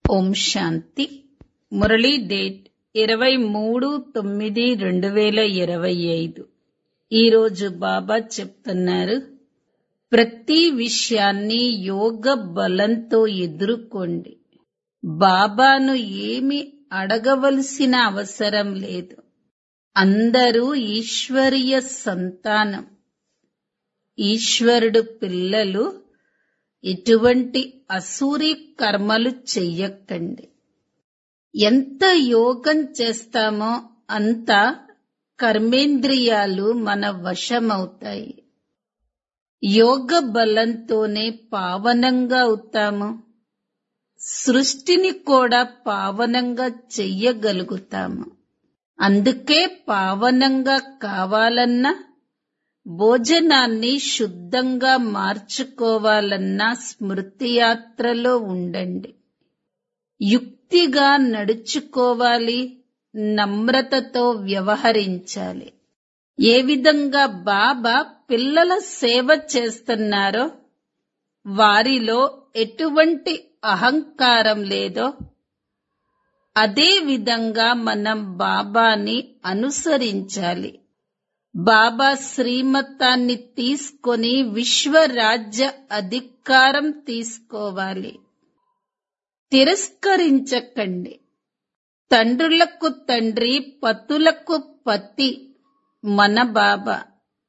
ఓం శాంతి Murali date ఇరవై మూడు తొమ్మిది రెండు వేల ఇరవై ఐదు ఈరోజు బాబా చెప్తున్నారు ప్రతి విషయాన్ని యోగ బలంతో ఎదుర్కోండి బాబాను ఏమి అడగవలసిన అవసరం లేదు అందరూ ఈశ్వరీయ సంతానం ఈశ్వరుడు పిల్లలు ఎటువంటి అసూరి కర్మలు చెయ్యకండి ఎంత యోగం చేస్తామో అంత కర్మేంద్రియాలు మన వశమవుతాయి యోగ బలంతోనే పావనంగా అవుతాము సృష్టిని కూడా పావనంగా చెయ్యగలుగుతాము అందుకే పావనంగా కావాలన్నా భోజనాన్ని శుద్ధంగా మార్చుకోవాలన్న స్మృతి యాత్రలో ఉండండి యుక్తిగా నడుచుకోవాలి నమ్రతతో వ్యవహరించాలి ఏ విధంగా బాబా పిల్లల సేవ చేస్తున్నారో వారిలో ఎటువంటి అహంకారం లేదో అదే విధంగా మనం బాబాని అనుసరించాలి బాబా శ్రీమతాన్ని తీసుకొని విశ్వరాజ్య అధికారం తీసుకోవాలి తిరస్కరించకండి తండ్రులకు తండ్రి పతులకు పతి మన బాబా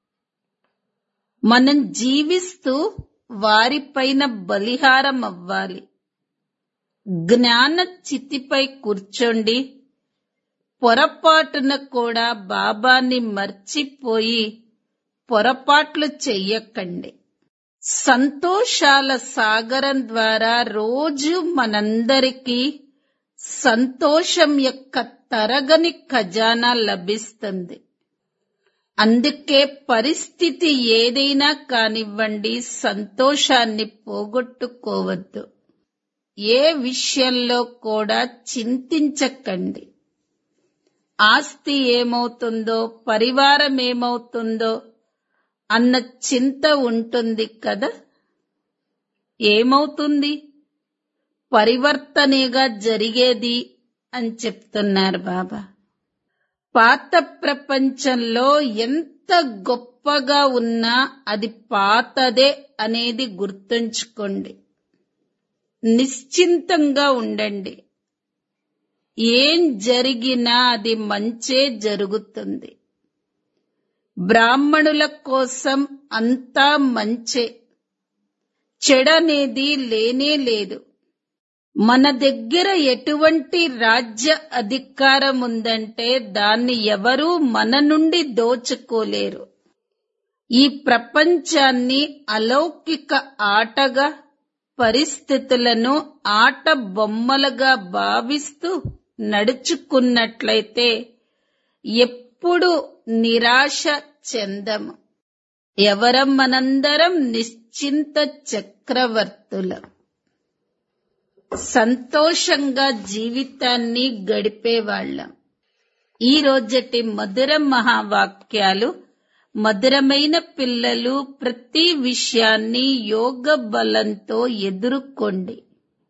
మనం జీవిస్తూ వారిపైన బలిహారం అవ్వాలి జ్ఞాన చితిపై కూర్చోండి పొరపాటున కూడా బాబాని మర్చిపోయి పొరపాట్లు చెయ్యకండి సంతోషాల సాగరం ద్వారా రోజు మనందరికీ సంతోషం యొక్క తరగని ఖజానా లభిస్తుంది అందుకే పరిస్థితి ఏదైనా కానివ్వండి సంతోషాన్ని పోగొట్టుకోవద్దు ఏ విషయంలో కూడా చింతించకండి ఆస్తి ఏమవుతుందో పరివారం ఏమవుతుందో అన్న చింత ఉంటుంది కదా ఏమవుతుంది పరివర్తనేగా జరిగేది అని చెప్తున్నారు బాబా పాత ప్రపంచంలో ఎంత గొప్పగా ఉన్నా అది పాతదే అనేది గుర్తుంచుకోండి నిశ్చింతంగా ఉండండి ఏం జరిగినా అది మంచే జరుగుతుంది బ్రాహ్మణుల కోసం అంతా మంచే చెడనేది లేనే లేదు మన దగ్గర ఎటువంటి రాజ్య అధికారం ఉందంటే దాన్ని ఎవరూ మన నుండి దోచుకోలేరు ఈ ప్రపంచాన్ని అలౌకిక ఆటగా పరిస్థితులను ఆట బొమ్మలుగా భావిస్తూ నడుచుకున్నట్లయితే ఎప్పుడు నిరాశ చెందము ఎవరం మనందరం నిశ్చింత చక్రవర్తులం సంతోషంగా జీవితాన్ని గడిపేవాళ్ళం ఈ రోజటి మధుర మహావాక్యాలు మధురమైన పిల్లలు ప్రతి విషయాన్ని యోగ బలంతో ఎదుర్కోండి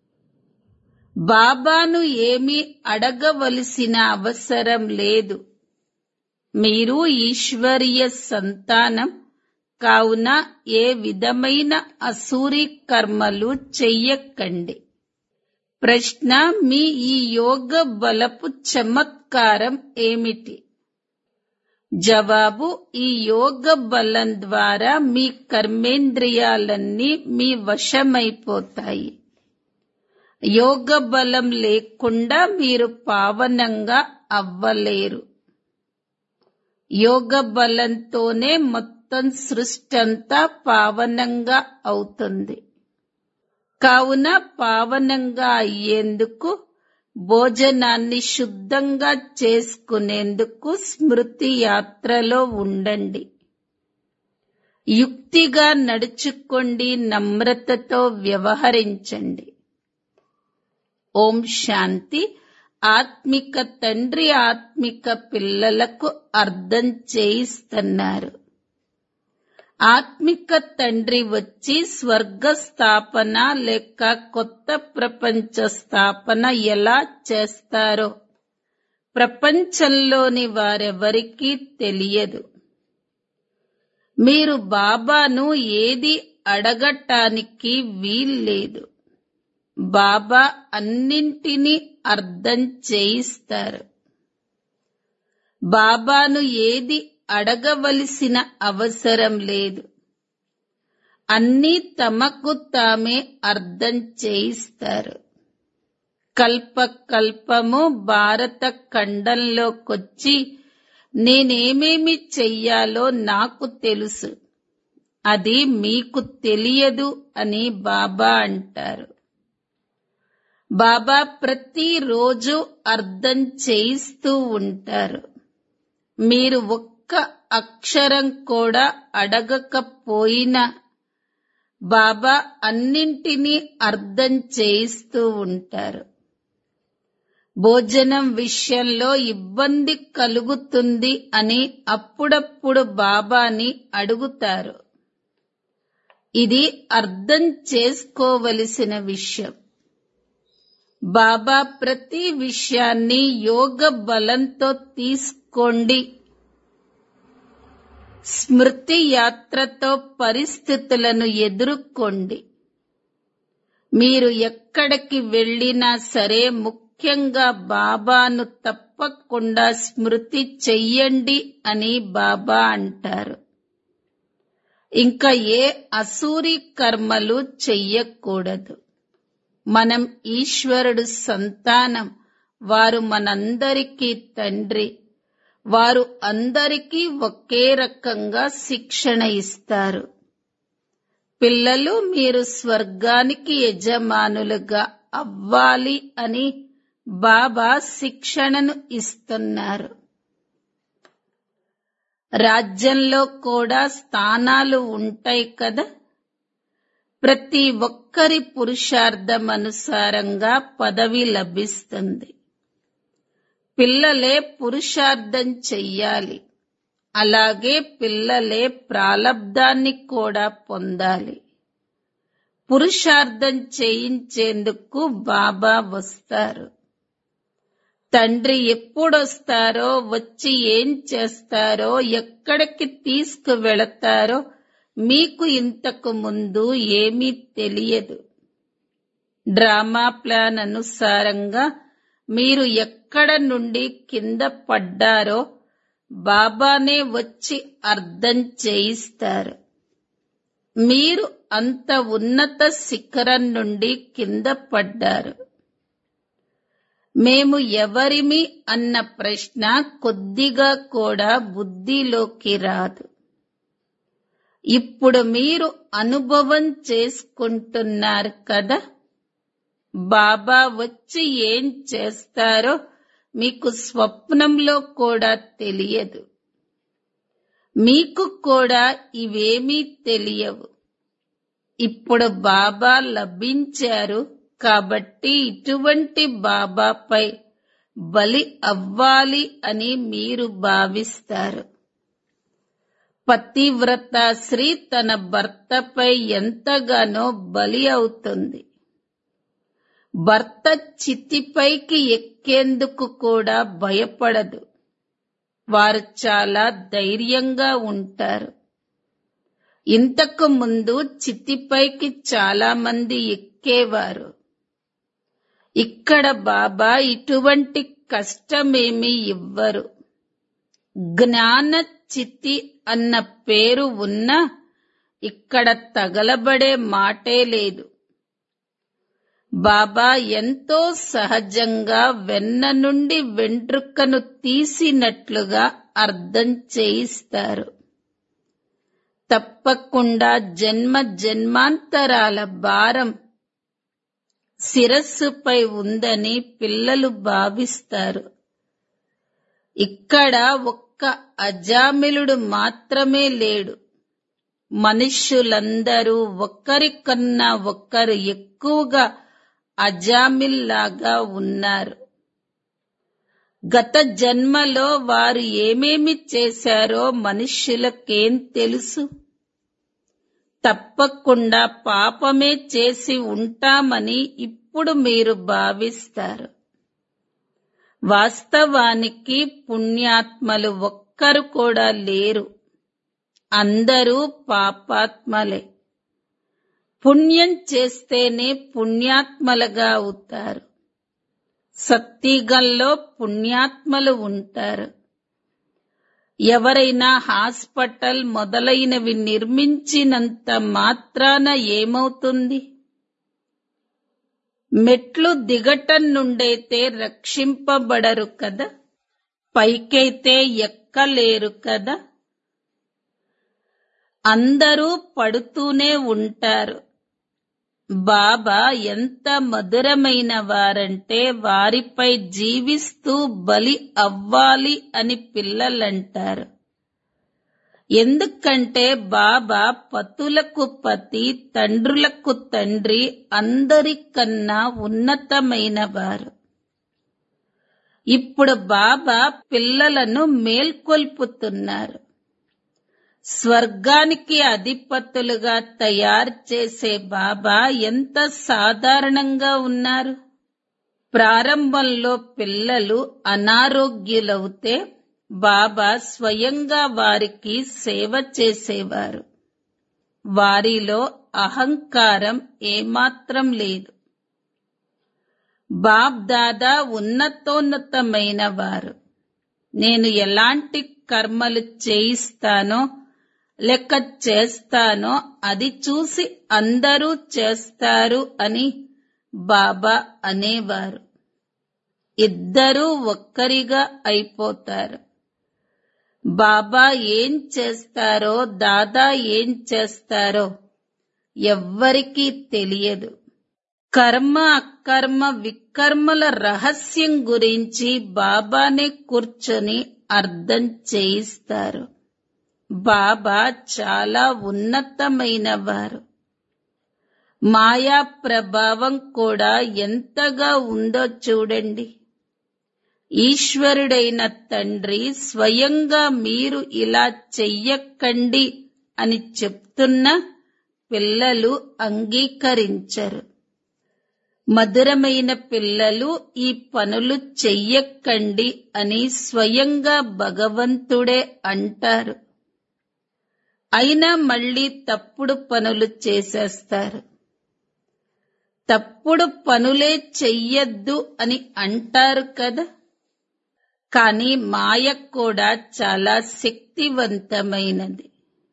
బాబాను ఏమీ అడగవలసిన అవసరం లేదు మీరు ఈశ్వరీయ సంతానం కావున ఏ విధమైన అసూరి కర్మలు చెయ్యకండి ప్రశ్న మీ ఈ యోగ బలపు చమత్కారం ఏమిటి జవాబు ఈ యోగ బలం ద్వారా మీ కర్మేంద్రియాలన్నీ మీ వశమైపోతాయి యోగ బలం లేకుండా మీరు పావనంగా అవ్వలేరు యోగ బలంతోనే మొత్తం సృష్టి అంతా పావనంగా అవుతుంది కావున పావనంగా అయ్యేందుకు భోజనాన్ని శుద్ధంగా చేసుకునేందుకు స్మృతి యాత్రలో ఉండండి యుక్తిగా నడుచుకోండి నమ్రతతో వ్యవహరించండి ఓం శాంతి ఆత్మిక తండ్రి ఆత్మిక పిల్లలకు అర్థం చేయిస్తున్నారు ఆత్మిక తండ్రి వచ్చి స్వర్గ స్థాపన లేక కొత్త ప్రపంచ స్థాపన ఎలా చేస్తారో ప్రపంచంలోని వారెవరికీ తెలియదు మీరు బాబాను ఏది అడగటానికి వీల్లేదు బాబా అన్నింటినీ అర్థం చేయిస్తారు బాబాను ఏది అడగవలసిన అవసరం లేదు అన్నీ తమకు తామే అర్థం చేయిస్తారు కల్ప కల్పము భారత ఖండంలోకొచ్చి నేనేమేమి చెయ్యాలో నాకు తెలుసు అది మీకు తెలియదు అని బాబా అంటారు బాబా ప్రతిరోజు అర్థం చేయిస్తూ ఉంటారు మీరు ఒక్క అక్షరం కూడా అడగకపోయినా బాబా అన్నింటినీ అర్థం చేయిస్తూ ఉంటారు భోజనం విషయంలో ఇబ్బంది కలుగుతుంది అని అప్పుడప్పుడు బాబాని అడుగుతారు ఇది అర్థం చేసుకోవలసిన విషయం బాబా ప్రతి విషయాన్ని యోగ బలంతో తీసుకోండి స్మృతి యాత్రతో పరిస్థితులను ఎదుర్కోండి మీరు ఎక్కడికి వెళ్ళినా సరే ముఖ్యంగా బాబాను తప్పకుండా స్మృతి చెయ్యండి అని బాబా అంటారు ఇంకా ఏ అసూరి కర్మలు చెయ్యకూడదు మనం ఈశ్వరుడు సంతానం వారు మనందరికీ తండ్రి వారు అందరికీ ఒకే రకంగా శిక్షణ ఇస్తారు పిల్లలు మీరు స్వర్గానికి యజమానులుగా అవ్వాలి అని బాబా శిక్షణను ఇస్తున్నారు రాజ్యంలో కూడా స్థానాలు ఉంటాయి కదా ప్రతి ఒక్కరి పురుషార్థం అనుసారంగా పదవి లభిస్తుంది పిల్లలే పురుషార్థం చెయ్యాలి అలాగే పిల్లలే ప్రాలబ్ధాన్ని కూడా పొందాలి పురుషార్థం చేయించేందుకు బాబా వస్తారు తండ్రి ఎప్పుడొస్తారో వచ్చి ఏం చేస్తారో ఎక్కడికి తీసుకువెళతారో మీకు ఇంతకు ముందు ఏమీ తెలియదు డ్రామా ప్లాన్ అనుసారంగా మీరు ఎక్కడ నుండి కింద పడ్డారో బాబానే వచ్చి అర్థం చేయిస్తారు మీరు అంత ఉన్నత శిఖరం నుండి కింద పడ్డారు మేము ఎవరిమి అన్న ప్రశ్న కొద్దిగా కూడా బుద్ధిలోకి రాదు ఇప్పుడు మీరు అనుభవం చేసుకుంటున్నారు కదా బాబా వచ్చి ఏం చేస్తారో మీకు స్వప్నంలో కూడా తెలియదు మీకు కూడా ఇవేమీ తెలియవు ఇప్పుడు బాబా లభించారు కాబట్టి ఇటువంటి బాబాపై బలి అవ్వాలి అని మీరు భావిస్తారు పతివ్రత స్త్రీ తన భర్తపై ఎంతగానో బలి అవుతుంది భర్త చితిపైకి ఎక్కేందుకు కూడా భయపడదు వారు చాలా ధైర్యంగా ఉంటారు ఇంతకు ముందు చితిపైకి చాలా మంది ఎక్కేవారు ఇక్కడ బాబా ఇటువంటి కష్టమేమీ ఇవ్వరు జ్ఞాన చితి అన్న పేరు ఉన్నా ఇక్కడ తగలబడే మాటే లేదు బాబా ఎంతో సహజంగా వెన్న నుండి వెంట్రుకను తీసినట్లుగా అర్థం చేయిస్తారు తప్పకుండా జన్మ జన్మాంతరాల భారం శిరస్సుపై ఉందని పిల్లలు భావిస్తారు ఇక్కడ ఒక్క అజామిలుడు మాత్రమే లేడు మనుష్యులందరూ ఒక్కరికన్నా ఒక్కరు ఎక్కువగా అజామిల్లాగా ఉన్నారు గత జన్మలో వారు ఏమేమి చేశారో మనుష్యులకేం తెలుసు తప్పకుండా పాపమే చేసి ఉంటామని ఇప్పుడు మీరు భావిస్తారు వాస్తవానికి పుణ్యాత్మలు ఒక్కరు కూడా లేరు అందరూ పాపాత్మలే పుణ్యం చేస్తేనే పుణ్యాత్మలుగా అవుతారు సత్తిగల్లో పుణ్యాత్మలు ఉంటారు ఎవరైనా హాస్పిటల్ మొదలైనవి నిర్మించినంత మాత్రాన ఏమవుతుంది మెట్లు దిగటం నుండైతే రక్షింపబడరు కదా పైకైతే ఎక్కలేరు కదా అందరూ పడుతూనే ఉంటారు బాబా ఎంత మధురమైన వారంటే వారిపై జీవిస్తూ బలి అవ్వాలి అని పిల్లలంటారు ఎందుకంటే బాబా పతులకు పతి తండ్రులకు తండ్రి అందరికన్నా ఉన్నతమైన వారు ఇప్పుడు బాబా పిల్లలను మేల్కొల్పుతున్నారు స్వర్గానికి అధిపతులుగా తయారు చేసే బాబా ఎంత సాధారణంగా ఉన్నారు ప్రారంభంలో పిల్లలు అనారోగ్యులవుతే బాబా స్వయంగా వారికి సేవ చేసేవారు వారిలో అహంకారం ఏమాత్రం లేదు బాబ్ దాదా ఉన్నతోన్నతమైన వారు నేను ఎలాంటి కర్మలు చేయిస్తానో లెక్క చేస్తానో అది చూసి అందరూ చేస్తారు అని బాబా అనేవారు ఇద్దరూ ఒక్కరిగా అయిపోతారు బాబా ఏం చేస్తారో దాదా ఏం చేస్తారో ఎవ్వరికీ తెలియదు కర్మ అకర్మ వికర్మల రహస్యం గురించి బాబానే కూర్చొని అర్థం చేయిస్తారు బాబా చాలా ఉన్నతమైన వారు మాయా ప్రభావం కూడా ఎంతగా ఉందో చూడండి ఈశ్వరుడైన తండ్రి స్వయంగా మీరు ఇలా చెయ్యకండి అని చెప్తున్న పిల్లలు అంగీకరించరు మధురమైన పిల్లలు ఈ పనులు చెయ్యకండి అని స్వయంగా భగవంతుడే అంటారు అయినా మళ్ళీ తప్పుడు పనులు చేసేస్తారు తప్పుడు పనులే చెయ్యొద్దు అని అంటారు కదా కానీ మాయ కూడా చాలా శక్తివంతమైనది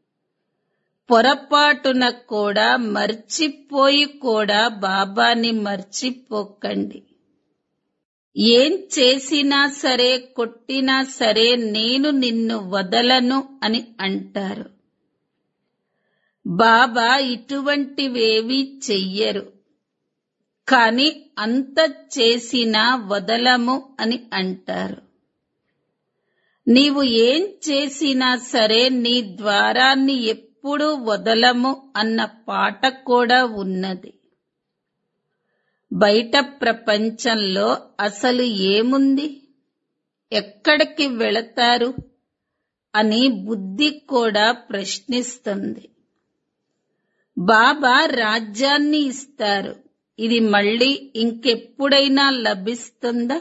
పొరపాటున కూడా మర్చిపోయి కూడా బాబాని మర్చిపోకండి ఏం చేసినా సరే కొట్టినా సరే నేను నిన్ను వదలను అని అంటారు బాబా ఇటువంటివేవీ చెయ్యరు కాని అంత చేసినా వదలము అని అంటారు నీవు ఏం చేసినా సరే నీ ద్వారాన్ని ఎప్పుడూ వదలము అన్న పాట కూడా ఉన్నది బయట ప్రపంచంలో అసలు ఏముంది ఎక్కడికి వెళతారు అని బుద్ధి కూడా ప్రశ్నిస్తుంది బాబా రాజ్యాన్ని ఇస్తారు ఇది మళ్ళీ ఇంకెప్పుడైనా లభిస్తుందా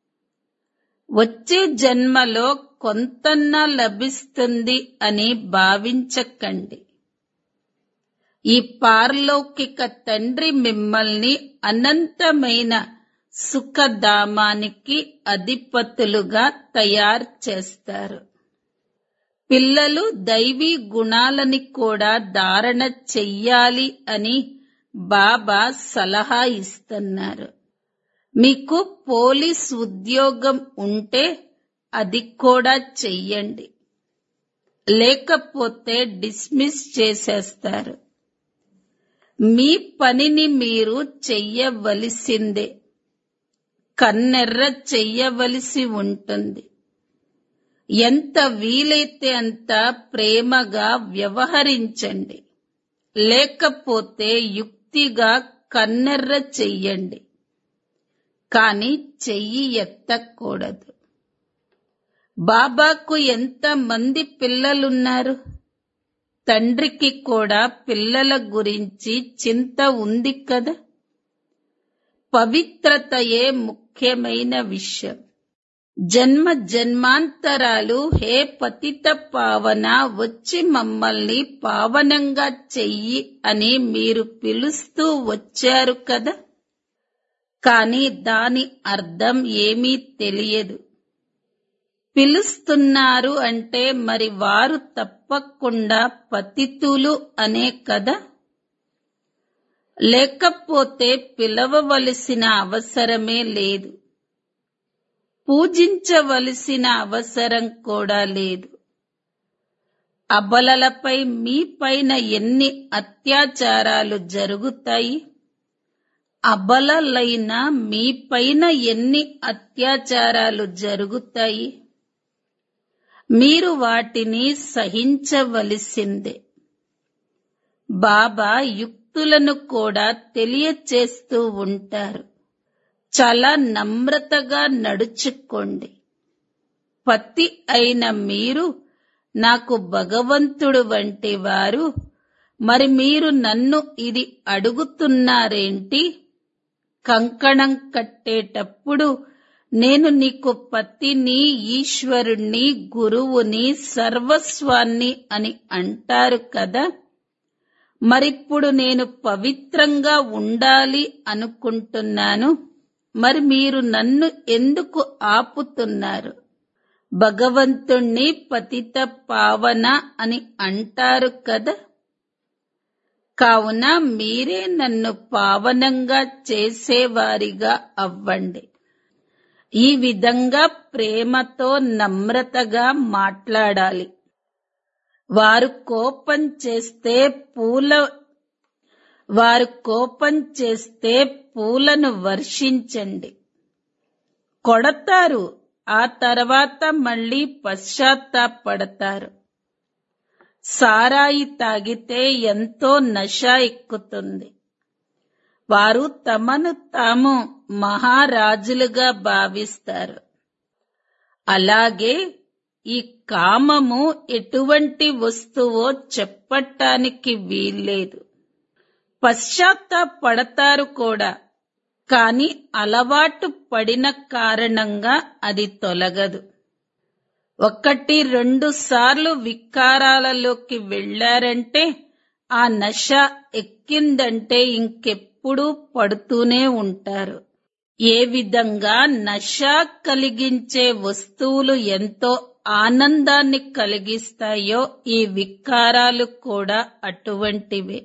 వచ్చే జన్మలో కొంతన్నా లభిస్తుంది అని భావించకండి ఈ పారలౌకిక తండ్రి మిమ్మల్ని అనంతమైన సుఖధామానికి అధిపతులుగా తయారు చేస్తారు పిల్లలు దైవీ గుణాలని కూడా ధారణ చెయ్యాలి అని బాబా సలహా ఇస్తున్నారు మీకు పోలీస్ ఉద్యోగం ఉంటే అది కూడా చెయ్యండి లేకపోతే డిస్మిస్ చేసేస్తారు మీ పనిని మీరు చెయ్యవలసిందే కన్నెర్ర చెయ్యవలసి ఉంటుంది ఎంత వీలైతే అంత ప్రేమగా వ్యవహరించండి లేకపోతే యుక్తిగా కన్నెర్ర చెయ్యండి కాని చెయ్యి ఎత్తకూడదు బాబాకు ఎంత మంది పిల్లలున్నారు తండ్రికి కూడా పిల్లల గురించి చింత ఉంది కదా పవిత్రతయే ముఖ్యమైన విషయం జన్మ జన్మాంతరాలు హే పతిత పావన వచ్చి మమ్మల్ని పావనంగా చెయ్యి అని మీరు పిలుస్తూ వచ్చారు కదా కాని దాని అర్థం ఏమీ తెలియదు పిలుస్తున్నారు అంటే మరి వారు తప్పకుండా పతితులు అనే కదా లేకపోతే పిలవవలసిన అవసరమే లేదు పూజించవలసిన అవసరం కూడా లేదు అబలలపై మీ పైన ఎన్ని అత్యాచారాలు జరుగుతాయి అబలలైన మీ పైన ఎన్ని అత్యాచారాలు జరుగుతాయి మీరు వాటిని సహించవలసిందే బాబా యుక్తులను కూడా తెలియచేస్తూ ఉంటారు చాలా నమ్రతగా నడుచుకోండి పతి అయిన మీరు నాకు భగవంతుడు వంటి వారు మరి మీరు నన్ను ఇది అడుగుతున్నారేంటి కంకణం కట్టేటప్పుడు నేను నీకు పతిని ఈశ్వరుణ్ణి గురువుని సర్వస్వాన్ని అని అంటారు కదా మరిప్పుడు నేను పవిత్రంగా ఉండాలి అనుకుంటున్నాను మరి మీరు నన్ను ఎందుకు ఆపుతున్నారు భగవంతుణ్ణి పతిత పావన అని అంటారు కదా కావున మీరే నన్ను పావనంగా చేసేవారిగా అవ్వండి ఈ విధంగా ప్రేమతో నమ్రతగా మాట్లాడాలి వారు కోపం చేస్తే పూల వారు కోపం చేస్తే పూలను వర్షించండి కొడతారు ఆ తర్వాత మళ్ళీ పశ్చాత్తాపడతారు సారాయి తాగితే ఎంతో నష ఎక్కుతుంది వారు తమను తాము మహారాజులుగా భావిస్తారు అలాగే ఈ కామము ఎటువంటి వస్తువో చెప్పటానికి వీల్లేదు పశ్చాత్తాపడతారు కూడా కాని అలవాటు పడిన కారణంగా అది తొలగదు ఒకటి రెండు సార్లు వికారాలలోకి వెళ్లారంటే ఆ నష ఎక్కిందంటే ఇంకెప్పుడు పడుతూనే ఉంటారు ఏ విధంగా నష కలిగించే వస్తువులు ఎంతో ఆనందాన్ని కలిగిస్తాయో ఈ వికారాలు కూడా అటువంటివే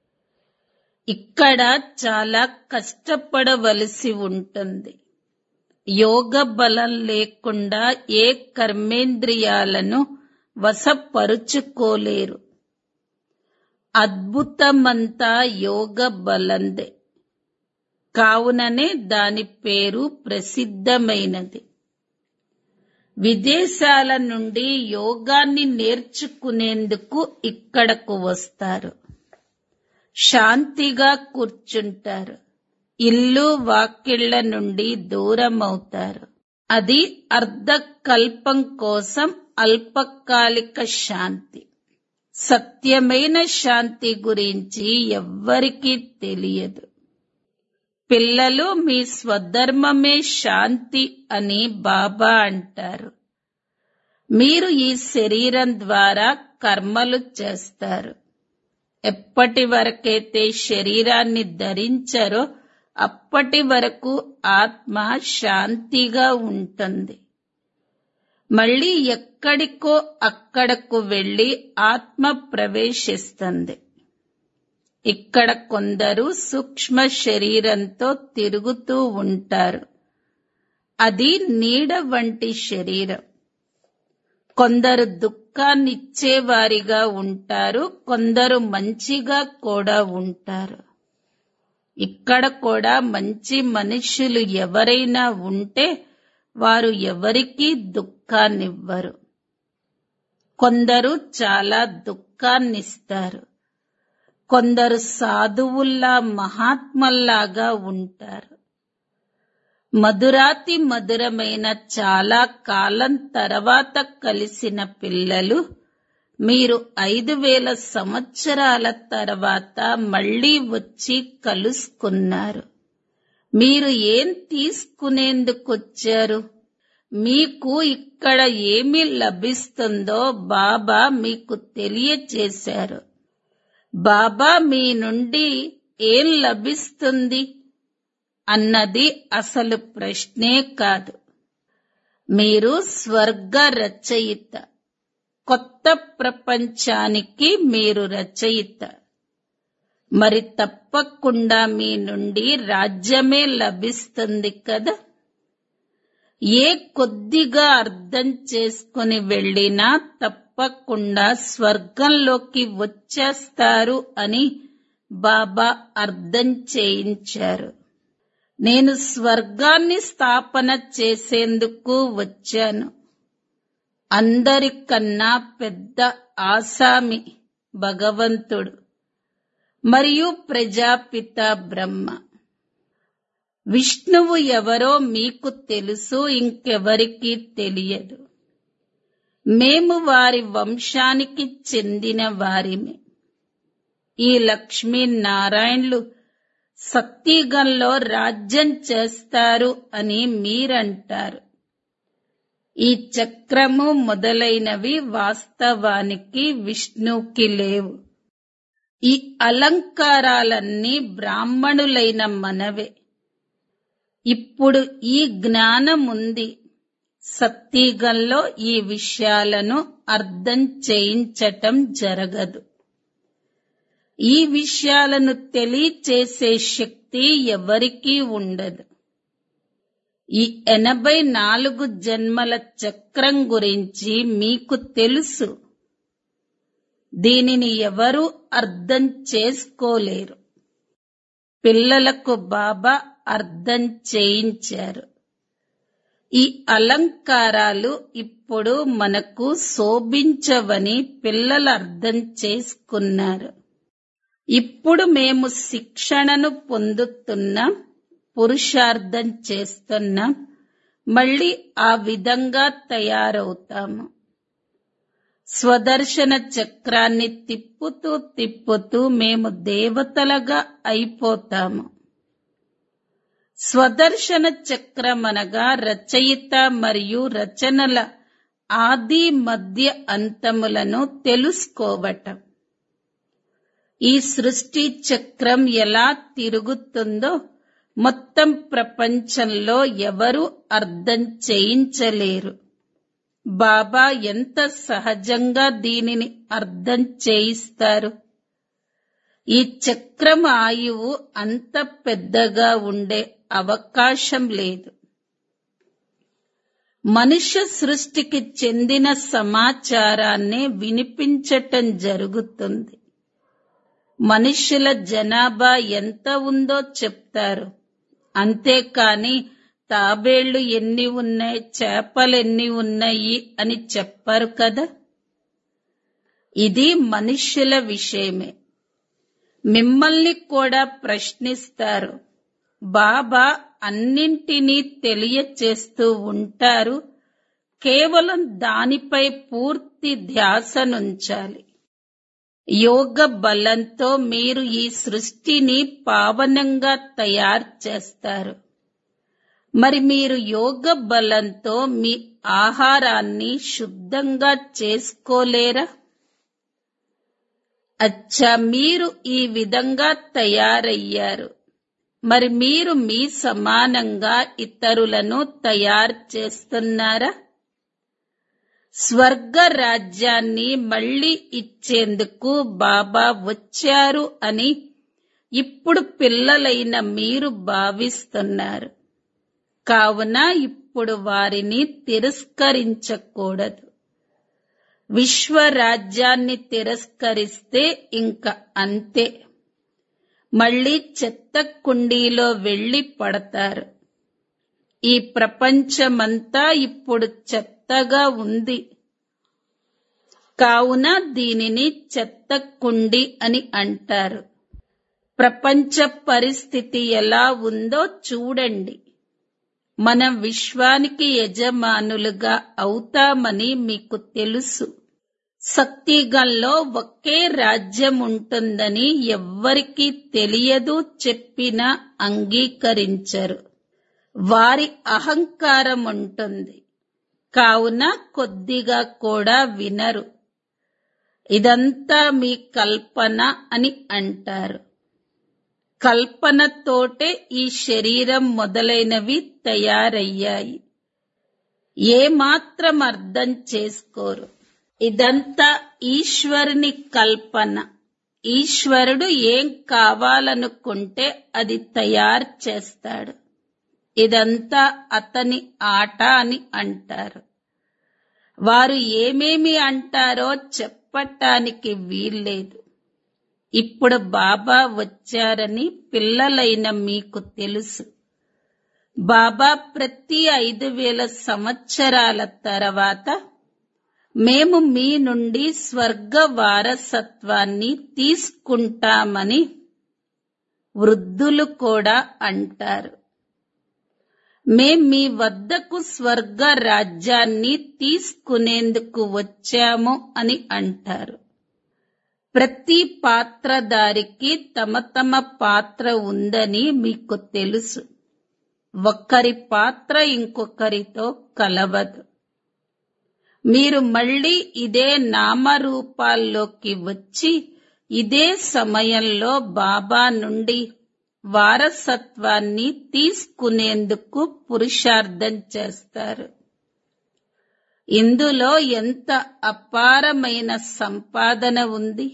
ఇక్కడ చాలా కష్టపడవలసి ఉంటుంది యోగ బలం లేకుండా ఏ కర్మేంద్రియాలను వశపరుచుకోలేరు అద్భుతమంతా యోగ బలందే కావుననే దాని పేరు ప్రసిద్ధమైనది విదేశాల నుండి యోగాన్ని నేర్చుకునేందుకు ఇక్కడకు వస్తారు శాంతిగా కూర్చుంటారు ఇల్లు వాకిళ్ల నుండి దూరం అవుతారు అది అర్ధకల్పం కోసం అల్పకాలిక శాంతి సత్యమైన శాంతి గురించి ఎవ్వరికీ తెలియదు పిల్లలు మీ స్వధర్మమే శాంతి అని బాబా అంటారు మీరు ఈ శరీరం ద్వారా కర్మలు చేస్తారు ఎప్పటి వరకైతే శరీరాన్ని ధరించారో అప్పటి వరకు ఆత్మ శాంతిగా ఉంటుంది మళ్ళీ ఎక్కడికో అక్కడకు వెళ్లి ఆత్మ ప్రవేశిస్తుంది ఇక్కడ కొందరు సూక్ష్మ శరీరంతో తిరుగుతూ ఉంటారు అది నీడ వంటి శరీరం కొందరు దుఃఖాన్నిచ్చేవారిగా ఉంటారు కొందరు మంచిగా కూడా ఉంటారు ఇక్కడ కూడా మంచి మనుషులు ఎవరైనా ఉంటే వారు ఎవరికీ దుఃఖాన్నివ్వరు కొందరు చాలా దుఃఖాన్నిస్తారు కొందరు సాధువుల్లా మహాత్మల్లాగా ఉంటారు మధురాతి మధురమైన చాలా కాలం తర్వాత కలిసిన పిల్లలు మీరు ఐదు వేల సంవత్సరాల తర్వాత మళ్ళీ వచ్చి కలుసుకున్నారు మీరు ఏం తీసుకునేందుకొచ్చారు మీకు ఇక్కడ ఏమి లభిస్తుందో బాబా మీకు తెలియచేశారు బాబా మీ నుండి ఏం లభిస్తుంది అన్నది అసలు ప్రశ్నే కాదు మీరు స్వర్గ రచయిత కొత్త ప్రపంచానికి మీరు రచయిత మరి తప్పకుండా మీ నుండి రాజ్యమే లభిస్తుంది కదా ఏ కొద్దిగా అర్థం చేసుకుని వెళ్ళినా తప్పకుండా స్వర్గంలోకి వచ్చేస్తారు అని బాబా అర్థం చేయించారు నేను స్వర్గాన్ని స్థాపన చేసేందుకు వచ్చాను అందరికన్నా పెద్ద ఆసామి భగవంతుడు మరియు ప్రజాపిత బ్రహ్మ విష్ణువు ఎవరో మీకు తెలుసు ఇంకెవరికీ తెలియదు మేము వారి వంశానికి చెందిన వారిమే ఈ లక్ష్మీనారాయణులు సత్యగంలో రాజ్యం చేస్తారు అని మీరంటారు ఈ చక్రము మొదలైనవి వాస్తవానికి విష్ణుకి లేవు ఈ అలంకారాలన్నీ బ్రాహ్మణులైన మనవే ఇప్పుడు ఈ జ్ఞానం ఉంది సత్యగంలో ఈ విషయాలను అర్థం చేయించటం జరగదు ఈ విషయాలను తెలియచేసే శక్తి ఎవరికీ ఉండదు ఈ ఎనభై నాలుగు జన్మల చక్రం గురించి మీకు తెలుసు దీనిని ఎవరూ అర్థం చేసుకోలేరు పిల్లలకు బాబా అర్థం చేయించారు ఈ అలంకారాలు ఇప్పుడు మనకు శోభించవని పిల్లలు అర్థం చేసుకున్నారు ఇప్పుడు మేము శిక్షణను పొందుతున్నాం పురుషార్థం చేస్తున్నాం మళ్ళీ ఆ విధంగా తయారవుతాము స్వదర్శన చక్రాన్ని తిప్పుతూ తిప్పుతూ మేము దేవతలుగా అయిపోతాము స్వదర్శన చక్రం అనగా రచయిత మరియు రచనల ఆది మధ్య అంతములను తెలుసుకోవటం ఈ సృష్టి చక్రం ఎలా తిరుగుతుందో మొత్తం ప్రపంచంలో ఎవరు అర్థం చేయించలేరు బాబా ఎంత సహజంగా దీనిని అర్థం చేయిస్తారు ఈ చక్రం ఆయువు అంత పెద్దగా ఉండే అవకాశం లేదు మనుష్య సృష్టికి చెందిన సమాచారాన్ని వినిపించటం జరుగుతుంది మనుష్యుల జనాభా ఎంత ఉందో చెప్తారు అంతేకాని తాబేళ్లు ఎన్ని ఉన్నాయి చేపలు ఎన్ని ఉన్నాయి అని చెప్పారు కదా ఇది మనుష్యుల విషయమే మిమ్మల్ని కూడా ప్రశ్నిస్తారు బాబా అన్నింటినీ తెలియచేస్తూ ఉంటారు కేవలం దానిపై పూర్తి ధ్యాసనుంచాలి యోగ బలంతో మీరు ఈ సృష్టిని పావనంగా తయారు చేస్తారు మరి మీరు యోగ బలంతో మీ ఆహారాన్ని శుద్ధంగా చేసుకోలేరా అచ్చా మీరు ఈ విధంగా తయారయ్యారు మరి మీరు మీ సమానంగా ఇతరులను తయారు చేస్తున్నారా స్వర్గ రాజ్యాన్ని మళ్ళీ ఇచ్చేందుకు బాబా వచ్చారు అని ఇప్పుడు పిల్లలైన మీరు భావిస్తున్నారు కావున ఇప్పుడు వారిని తిరస్కరించకూడదు విశ్వరాజ్యాన్ని తిరస్కరిస్తే ఇంక అంతే మళ్ళీ చెత్త కుండీలో వెళ్లి పడతారు ఈ ప్రపంచమంతా ఇప్పుడు చెత్తగా ఉంది కావున దీనిని చెత్త కుండి అని అంటారు ప్రపంచ పరిస్థితి ఎలా ఉందో చూడండి మనం విశ్వానికి యజమానులుగా అవుతామని మీకు తెలుసు శక్తిగంలో ఒకే రాజ్యం ఉంటుందని ఎవ్వరికీ తెలియదు చెప్పినా అంగీకరించరు వారి అహంకారం ఉంటుంది కావున కొద్దిగా కూడా వినరు ఇదంతా మీ కల్పన అని అంటారు కల్పనతోటే ఈ శరీరం మొదలైనవి తయారయ్యాయి ఏమాత్రం అర్థం చేసుకోరు ఇదంతా ఈశ్వరుని కల్పన ఈశ్వరుడు ఏం కావాలనుకుంటే అది తయారు చేస్తాడు ఇదంతా అతని ఆట అని అంటారు వారు ఏమేమి అంటారో చెప్పటానికి వీల్లేదు ఇప్పుడు బాబా వచ్చారని పిల్లలైన మీకు తెలుసు బాబా ప్రతి ఐదు వేల సంవత్సరాల తర్వాత మేము మీ నుండి స్వర్గ వారసత్వాన్ని తీసుకుంటామని వృద్ధులు కూడా అంటారు మేం మీ వద్దకు స్వర్గ రాజ్యాన్ని తీసుకునేందుకు వచ్చాము అని అంటారు ప్రతి పాత్రధారికి తమ తమ పాత్ర ఉందని మీకు తెలుసు ఒక్కరి పాత్ర ఇంకొకరితో కలవదు మీరు మళ్ళీ ఇదే నామరూపాల్లోకి వచ్చి ఇదే సమయంలో బాబా నుండి వారసత్వాన్ని తీసుకునేందుకు పురుషార్థం చేస్తారు ఇందులో ఎంత అపారమైన సంపాదన ఉంది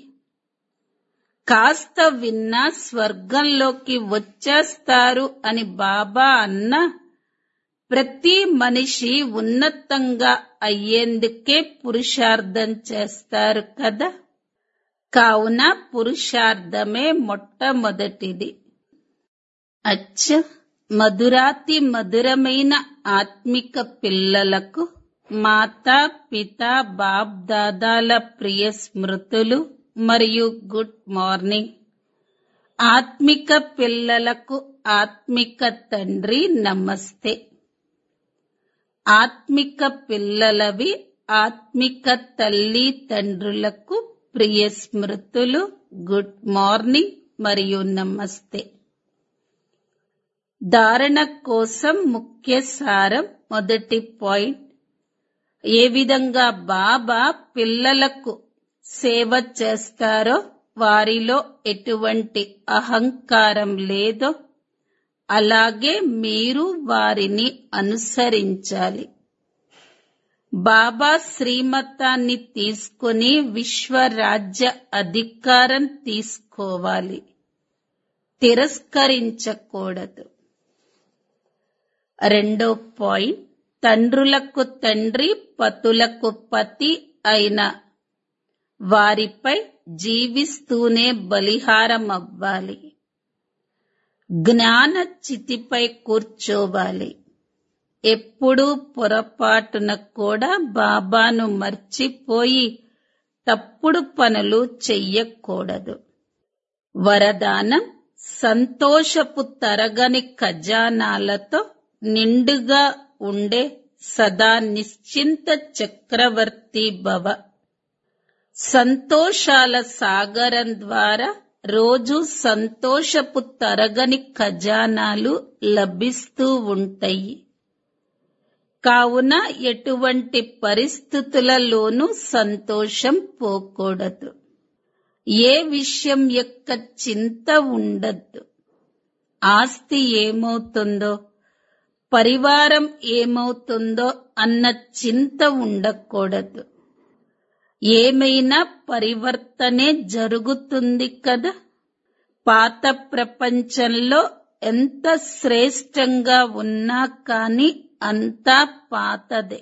కాస్త విన్నా స్వర్గంలోకి వచ్చేస్తారు అని బాబా అన్న ప్రతి మనిషి ఉన్నతంగా అయ్యేందుకే పురుషార్థం చేస్తారు కదా కావున పురుషార్థమే మొట్టమొదటిది అచ్చ మధురాతి మధురమైన ఆత్మిక పిల్లలకు మాతా పిత బాప్ దాదాల ప్రియ స్మృతులు మరియు గుడ్ మార్నింగ్ ఆత్మిక పిల్లలకు ఆత్మిక తండ్రి నమస్తే ఆత్మిక పిల్లలవి ఆత్మిక తల్లి తండ్రులకు ప్రియ స్మృతులు గుడ్ మార్నింగ్ మరియు నమస్తే ధారణ కోసం ముఖ్య సారం మొదటి పాయింట్ ఏ విధంగా బాబా పిల్లలకు సేవ చేస్తారో వారిలో ఎటువంటి అహంకారం లేదో అలాగే మీరు వారిని అనుసరించాలి బాబా శ్రీమతాన్ని తీసుకుని విశ్వరాజ్య అధికారం తీసుకోవాలి తిరస్కరించకూడదు రెండో పాయింట్ తండ్రులకు తండ్రి పతులకు పతి అయిన వారిపై జీవిస్తూనే బలిహారం అవ్వాలి జ్ఞాన చితిపై కూర్చోవాలి ఎప్పుడూ పొరపాటున కూడా బాబాను మర్చిపోయి తప్పుడు పనులు చెయ్యకూడదు వరదానం సంతోషపు తరగని ఖజానాలతో నిండుగా ఉండే సదా నిశ్చింత చక్రవర్తి భవ సంతోషాల సాగరం ద్వారా రోజు సంతోషపు తరగని ఖజానాలు లభిస్తూ ఉంటాయి కావున ఎటువంటి పరిస్థితులలోనూ సంతోషం పోకూడదు ఏ విషయం యొక్క చింత ఉండద్దు ఆస్తి ఏమవుతుందో పరివారం ఏమవుతుందో అన్న చింత ఉండకూడదు ఏమైనా పరివర్తనే జరుగుతుంది కదా పాత ప్రపంచంలో ఎంత శ్రేష్టంగా ఉన్నా కాని అంతా పాతదే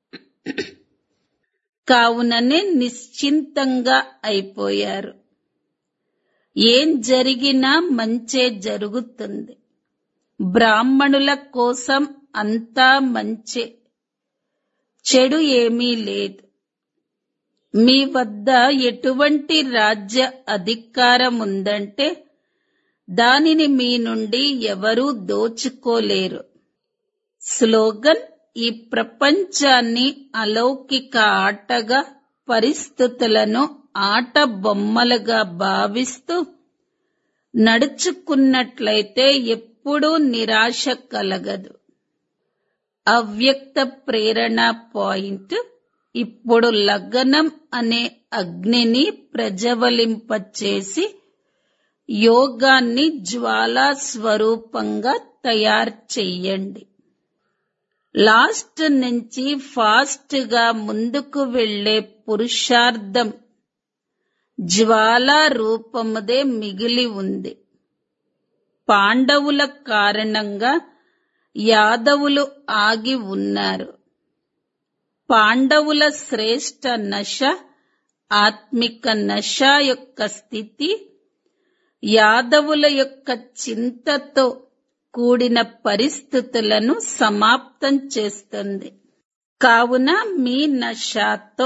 కావుననే నిశ్చింతంగా అయిపోయారు ఏం జరిగినా మంచే జరుగుతుంది బ్రాహ్మణుల కోసం అంతా మంచే చెడు ఏమీ లేదు మీ వద్ద ఎటువంటి రాజ్య అధికారం ఉందంటే దానిని మీ నుండి ఎవరూ దోచుకోలేరు స్లోగన్ ఈ ప్రపంచాన్ని అలౌకిక ఆటగా పరిస్థితులను ఆట బొమ్మలుగా భావిస్తూ నడుచుకున్నట్లయితే ఎప్పుడూ నిరాశ కలగదు అవ్యక్త ప్రేరణ పాయింట్ ఇప్పుడు లగ్నం అనే అగ్నిని ప్రజ్వలింపచేసి యోగాన్ని జ్వాలా స్వరూపంగా తయారు చెయ్యండి లాస్ట్ నుంచి ఫాస్ట్ గా ముందుకు వెళ్లే పురుషార్థం జ్వాలా రూపముదే మిగిలి ఉంది పాండవుల కారణంగా యాదవులు ఆగి ఉన్నారు పాండవుల శ్రేష్ట నశ ఆత్మిక నశ యొక్క స్థితి యాదవుల యొక్క చింతతో కూడిన పరిస్థితులను సమాప్తం చేస్తుంది కావున మీ నశాతో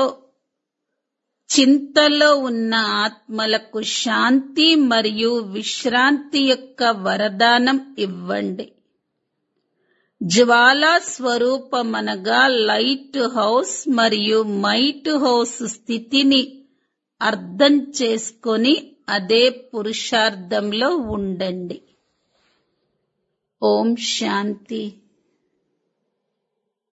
చింతలో ఉన్న ఆత్మలకు శాంతి మరియు విశ్రాంతి యొక్క వరదానం ఇవ్వండి జ్వాలా స్వరూపమనగా లైట్ హౌస్ మరియు మైట్ హౌస్ స్థితిని అర్థం చేసుకొని అదే పురుషార్థంలో ఉండండి ఓం శాంతి